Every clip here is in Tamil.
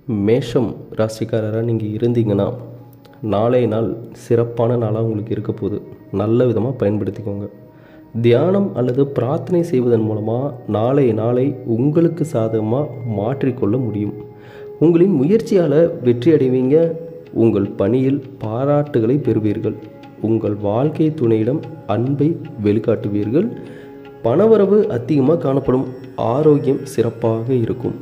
மேஷம் ராசிக்காரராக நீங்கள் இருந்தீங்கன்னா நாளைய நாள் சிறப்பான நாளாக உங்களுக்கு இருக்க போகுது நல்ல விதமாக பயன்படுத்திக்கோங்க தியானம் அல்லது பிரார்த்தனை செய்வதன் மூலமாக நாளைய நாளை உங்களுக்கு சாதகமாக மாற்றிக்கொள்ள முடியும் உங்களின் முயற்சியால் வெற்றி அடைவீங்க உங்கள் பணியில் பாராட்டுகளை பெறுவீர்கள் உங்கள் வாழ்க்கை துணையிடம் அன்பை வெளிக்காட்டுவீர்கள் பணவரவு அதிகமாக காணப்படும் ஆரோக்கியம் சிறப்பாக இருக்கும்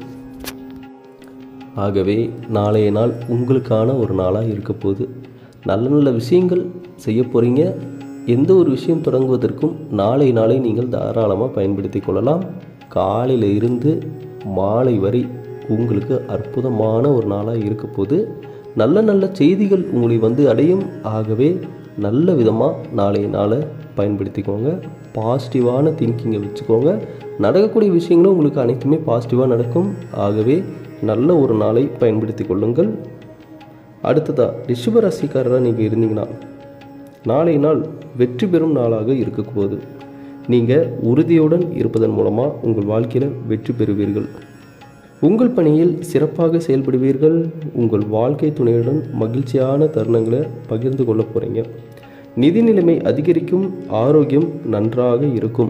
ஆகவே நாளைய நாள் உங்களுக்கான ஒரு நாளாக இருக்க போகுது நல்ல நல்ல விஷயங்கள் செய்ய போகிறீங்க எந்த ஒரு விஷயம் தொடங்குவதற்கும் நாளை நாளை நீங்கள் தாராளமாக பயன்படுத்தி கொள்ளலாம் காலையில் இருந்து மாலை வரை உங்களுக்கு அற்புதமான ஒரு நாளாக இருக்க போகுது நல்ல நல்ல செய்திகள் உங்களை வந்து அடையும் ஆகவே நல்ல விதமாக நாளைய நாளை பயன்படுத்திக்கோங்க பாசிட்டிவான திங்கிங்கை வச்சுக்கோங்க நடக்கக்கூடிய விஷயங்களும் உங்களுக்கு அனைத்துமே பாசிட்டிவாக நடக்கும் ஆகவே நல்ல ஒரு நாளை பயன்படுத்தி கொள்ளுங்கள் அடுத்ததா ரிஷப ராசிக்காரராக நீங்கள் இருந்தீங்கன்னா நாளை நாள் வெற்றி பெறும் நாளாக இருக்க போகுது நீங்கள் உறுதியுடன் இருப்பதன் மூலமாக உங்கள் வாழ்க்கையில் வெற்றி பெறுவீர்கள் உங்கள் பணியில் சிறப்பாக செயல்படுவீர்கள் உங்கள் வாழ்க்கை துணையுடன் மகிழ்ச்சியான தருணங்களை பகிர்ந்து கொள்ள போகிறீங்க நிதி நிலைமை அதிகரிக்கும் ஆரோக்கியம் நன்றாக இருக்கும்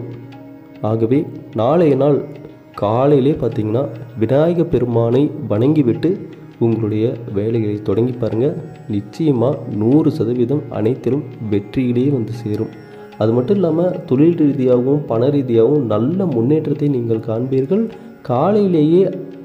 ஆகவே நாளைய நாள் காலையிலே பார்த்தீங்கன்னா விநாயக பெருமானை வணங்கிவிட்டு உங்களுடைய வேலைகளை தொடங்கி பாருங்கள் நிச்சயமாக நூறு சதவீதம் அனைத்திலும் வெற்றியிலேயே வந்து சேரும் அது மட்டும் இல்லாமல் தொழில் ரீதியாகவும் பண ரீதியாகவும் நல்ல முன்னேற்றத்தை நீங்கள் காண்பீர்கள் காலையிலேயே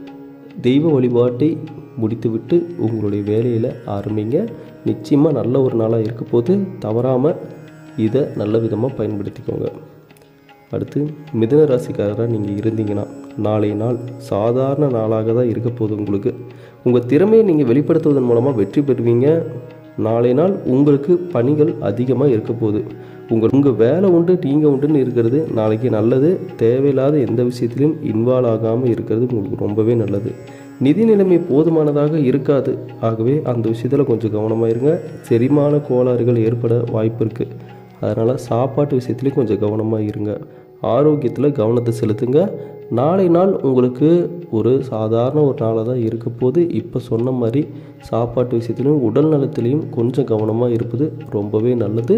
தெய்வ வழிபாட்டை முடித்துவிட்டு உங்களுடைய வேலையில் ஆரம்பிங்க நிச்சயமாக நல்ல ஒரு நாளாக இருக்க போது தவறாமல் இதை நல்ல விதமாக பயன்படுத்திக்கோங்க அடுத்து மிதுன ராசிக்காரராக நீங்கள் இருந்தீங்கன்னா நாளைய நாள் சாதாரண நாளாக தான் இருக்க போகுது உங்களுக்கு உங்கள் திறமையை நீங்கள் வெளிப்படுத்துவதன் மூலமாக வெற்றி பெறுவீங்க நாளை நாள் உங்களுக்கு பணிகள் அதிகமாக இருக்க போகுது உங்கள் உங்கள் வேலை உண்டு நீங்கள் உண்டுன்னு இருக்கிறது நாளைக்கு நல்லது தேவையில்லாத எந்த விஷயத்திலும் இன்வால்வ் ஆகாமல் இருக்கிறது உங்களுக்கு ரொம்பவே நல்லது நிதி நிலைமை போதுமானதாக இருக்காது ஆகவே அந்த விஷயத்தில் கொஞ்சம் கவனமாக இருங்க செரிமான கோளாறுகள் ஏற்பட வாய்ப்பு இருக்குது அதனால் சாப்பாட்டு விஷயத்துலேயும் கொஞ்சம் கவனமாக இருங்க ஆரோக்கியத்தில் கவனத்தை செலுத்துங்க நாளை நாள் உங்களுக்கு ஒரு சாதாரண ஒரு நாளாக தான் இருக்க போது இப்போ சொன்ன மாதிரி சாப்பாட்டு விஷயத்திலையும் உடல் நலத்திலையும் கொஞ்சம் கவனமாக இருப்பது ரொம்பவே நல்லது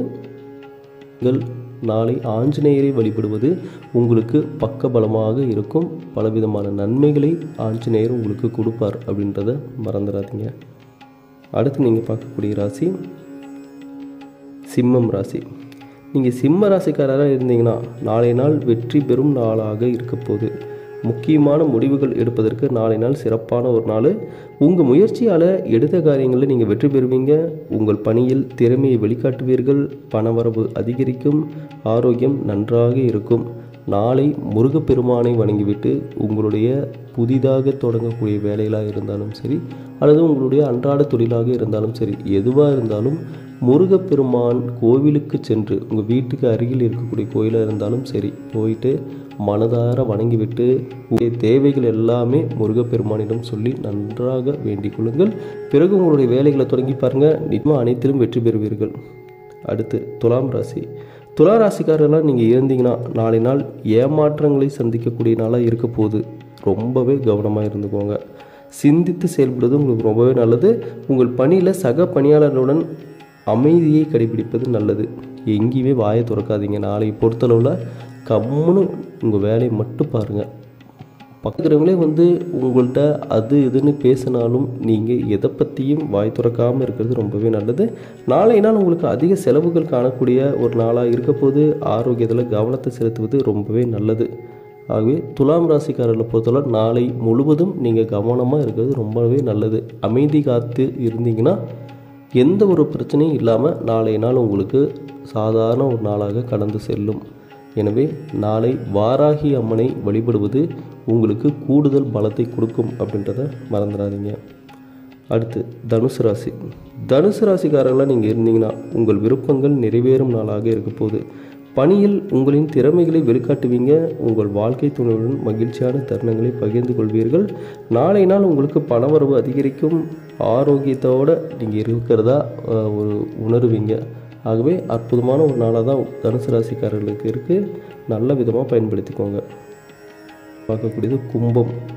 நீங்கள் நாளை ஆஞ்சநேயரை வழிபடுவது உங்களுக்கு பக்கபலமாக இருக்கும் பலவிதமான நன்மைகளை ஆஞ்சநேயர் உங்களுக்கு கொடுப்பார் அப்படின்றத மறந்துடாதீங்க அடுத்து நீங்கள் பார்க்கக்கூடிய ராசி சிம்மம் ராசி நீங்கள் சிம்ம ராசிக்காரராக இருந்தீங்கன்னா நாளை நாள் வெற்றி பெறும் நாளாக இருக்க போகுது முக்கியமான முடிவுகள் எடுப்பதற்கு நாளை நாள் சிறப்பான ஒரு நாள் உங்கள் முயற்சியால் எடுத்த காரியங்களில் நீங்கள் வெற்றி பெறுவீங்க உங்கள் பணியில் திறமையை வெளிக்காட்டுவீர்கள் பணவரவு அதிகரிக்கும் ஆரோக்கியம் நன்றாக இருக்கும் நாளை முருகப்பெருமானை வணங்கிவிட்டு உங்களுடைய புதிதாக தொடங்கக்கூடிய வேலைகளாக இருந்தாலும் சரி அல்லது உங்களுடைய அன்றாட தொழிலாக இருந்தாலும் சரி எதுவாக இருந்தாலும் முருகப்பெருமான் கோவிலுக்கு சென்று உங்கள் வீட்டுக்கு அருகில் இருக்கக்கூடிய கோயிலாக இருந்தாலும் சரி போயிட்டு மனதார வணங்கிவிட்டு உங்களுடைய தேவைகள் எல்லாமே முருகப்பெருமானிடம் சொல்லி நன்றாக வேண்டிக் கொள்ளுங்கள் பிறகு உங்களுடைய வேலைகளை தொடங்கி பாருங்கள் நிச்சயமாக அனைத்திலும் வெற்றி பெறுவீர்கள் அடுத்து துலாம் ராசி துலா ராசிக்காரர்களாக நீங்கள் இருந்தீங்கன்னா நாளை நாள் ஏமாற்றங்களை சந்திக்கக்கூடிய நாளாக இருக்க போகுது ரொம்பவே கவனமாக இருந்துக்கோங்க சிந்தித்து செயல்படுவது உங்களுக்கு ரொம்பவே நல்லது உங்கள் பணியில் சக பணியாளர்களுடன் அமைதியை கடைபிடிப்பது நல்லது எங்கேயுமே வாயை திறக்காதீங்க நாளைக்கு பொறுத்தளவில் கம்முன்னு உங்கள் வேலையை மட்டும் பாருங்கள் பக்கத்துறவங்களே வந்து உங்கள்கிட்ட அது இதுன்னு பேசினாலும் நீங்கள் எதை பற்றியும் வாய் திறக்காமல் இருக்கிறது ரொம்பவே நல்லது நாளை நாள் உங்களுக்கு அதிக செலவுகள் காணக்கூடிய ஒரு நாளாக இருக்க போது ஆரோக்கியத்தில் கவனத்தை செலுத்துவது ரொம்பவே நல்லது ஆகவே துலாம் ராசிக்காரர்களை பொறுத்தவரை நாளை முழுவதும் நீங்கள் கவனமாக இருக்கிறது ரொம்பவே நல்லது அமைதி காத்து இருந்தீங்கன்னா எந்த ஒரு பிரச்சனையும் இல்லாமல் நாளைய நாள் உங்களுக்கு சாதாரண ஒரு நாளாக கடந்து செல்லும் எனவே நாளை வாராகி அம்மனை வழிபடுவது உங்களுக்கு கூடுதல் பலத்தை கொடுக்கும் அப்படின்றத மறந்துடாதீங்க அடுத்து தனுசு ராசி தனுசு ராசிக்காரர்களாக நீங்கள் இருந்தீங்கன்னா உங்கள் விருப்பங்கள் நிறைவேறும் நாளாக இருக்க போகுது பணியில் உங்களின் திறமைகளை வெளிக்காட்டுவீங்க உங்கள் வாழ்க்கை துணையுடன் மகிழ்ச்சியான தருணங்களை பகிர்ந்து கொள்வீர்கள் நாளை நாள் உங்களுக்கு பணவரவு அதிகரிக்கும் ஆரோக்கியத்தோடு நீங்கள் இருக்கிறதா அஹ், ஒரு உணருவீங்க ஆகவே அற்புதமான ஒரு நாளாக தான் தனுசு ராசிக்காரர்களுக்கு இருக்குது நல்ல விதமாக பயன்படுத்திக்கோங்க பார்க்கக்கூடியது கும்பம்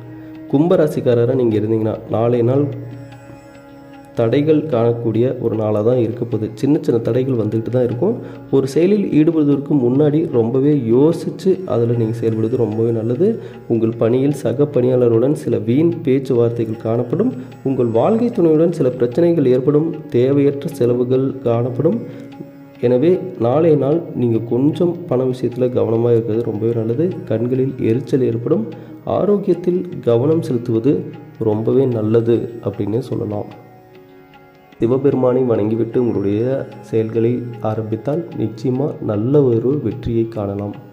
கும்பராசிக்காரராக நீங்கள் இருந்தீங்கன்னா நாளை நாள் தடைகள் காணக்கூடிய ஒரு நாளாக தான் இருக்க போகுது சின்ன சின்ன தடைகள் வந்துக்கிட்டு தான் இருக்கும் ஒரு செயலில் ஈடுபடுவதற்கு முன்னாடி ரொம்பவே யோசித்து அதில் நீங்கள் செயல்படுவது ரொம்பவே நல்லது உங்கள் பணியில் சக பணியாளருடன் சில வீண் பேச்சுவார்த்தைகள் காணப்படும் உங்கள் வாழ்க்கை துணையுடன் சில பிரச்சனைகள் ஏற்படும் தேவையற்ற செலவுகள் காணப்படும் எனவே நாளைய நாள் நீங்கள் கொஞ்சம் பண விஷயத்தில் கவனமாக இருக்கிறது ரொம்பவே நல்லது கண்களில் எரிச்சல் ஏற்படும் ஆரோக்கியத்தில் கவனம் செலுத்துவது ரொம்பவே நல்லது அப்படின்னு சொல்லலாம் சிவபெருமானை வணங்கிவிட்டு உங்களுடைய செயல்களை ஆரம்பித்தால் நிச்சயமாக நல்ல ஒரு வெற்றியை காணலாம்